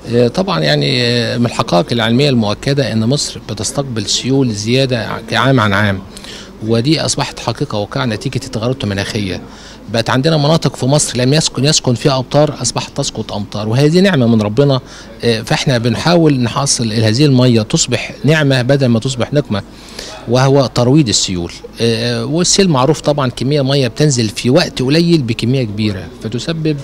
آه، طبعا يعني آه، من الحقائق العلميه المؤكده ان مصر بتستقبل سيول زياده عام عن عام ودي اصبحت حقيقه واقعه نتيجه التغيرات المناخيه بقت عندنا مناطق في مصر لم يسكن يسكن فيها امطار اصبحت تسقط امطار وهذه نعمه من ربنا آه، فاحنا بنحاول نحصل هذه الميه تصبح نعمه بدل ما تصبح نقمه وهو ترويض السيول آه، والسيل معروف طبعا كميه ميه بتنزل في وقت قليل بكميه كبيره فتسبب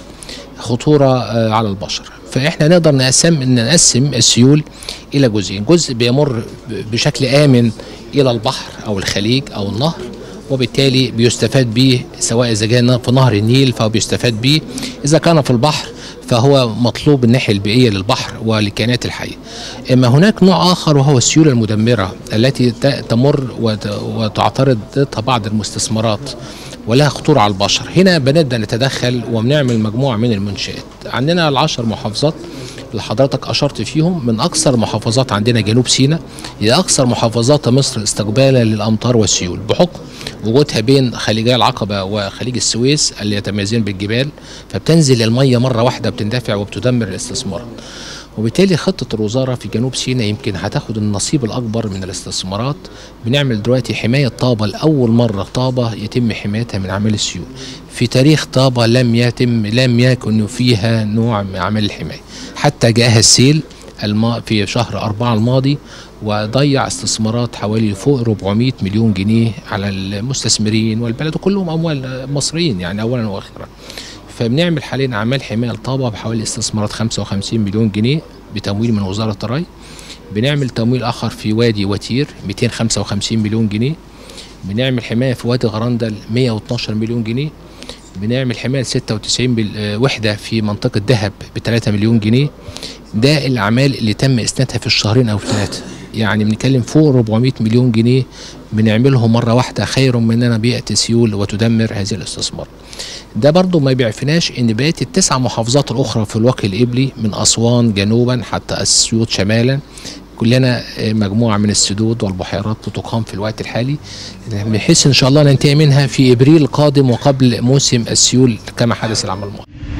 خطوره آه، على البشر فاحنا نقدر نقسم نقسم السيول الى جزئين جزء بيمر بشكل امن الى البحر او الخليج او النهر وبالتالي بيستفاد به سواء اذا كان في نهر النيل فهو بيستفاد به اذا كان في البحر فهو مطلوب الناحيه البيئيه للبحر وللكائنات الحيه. اما هناك نوع اخر وهو السيول المدمره التي ت- تمر وت- وتعترض ضدها بعض المستثمرات ولها خطوره على البشر. هنا بنبدا نتدخل وبنعمل مجموعه من المنشات. عندنا العشر محافظات اللي حضرتك اشرت فيهم من اكثر محافظات عندنا جنوب سيناء هي اكثر محافظات مصر استقبالا للامطار والسيول بحكم وجودها بين خليجي العقبه وخليج السويس اللي يتميزين بالجبال فبتنزل الميه مره واحده بتندفع وبتدمر الاستثمار وبالتالي خطة الوزارة في جنوب سيناء يمكن هتاخد النصيب الأكبر من الاستثمارات بنعمل دلوقتي حماية طابة لأول مرة طابة يتم حمايتها من أعمال السيول في تاريخ طابة لم يتم لم يكن فيها نوع من أعمال الحماية حتى جاءها السيل الما في شهر أربعة الماضي وضيع استثمارات حوالي فوق 400 مليون جنيه على المستثمرين والبلد كلهم أموال مصريين يعني أولا وآخرا فبنعمل حاليا اعمال حمايه لطابه بحوالي استثمارات 55 مليون جنيه بتمويل من وزاره الري بنعمل تمويل اخر في وادي وتير 255 مليون جنيه بنعمل حمايه في وادي غرندل 112 مليون جنيه بنعمل حمايه 96 بال- آه، وحده في منطقه دهب ب 3 مليون جنيه ده الاعمال اللي تم اسنادها في الشهرين او ثلاثه يعني بنتكلم فوق 400 مليون جنيه بنعملهم مره واحده خير من اننا بيئه سيول وتدمر هذه الاستثمار ده برضو ما بيعفناش ان بقيه التسع محافظات الاخرى في الوجه القبلي من اسوان جنوبا حتى اسيوط شمالا كلنا آه، مجموعه من السدود والبحيرات بتقام في الوقت الحالي بحيث ان شاء الله ننتهي منها في ابريل القادم وقبل موسم السيول كما حدث العام الماضي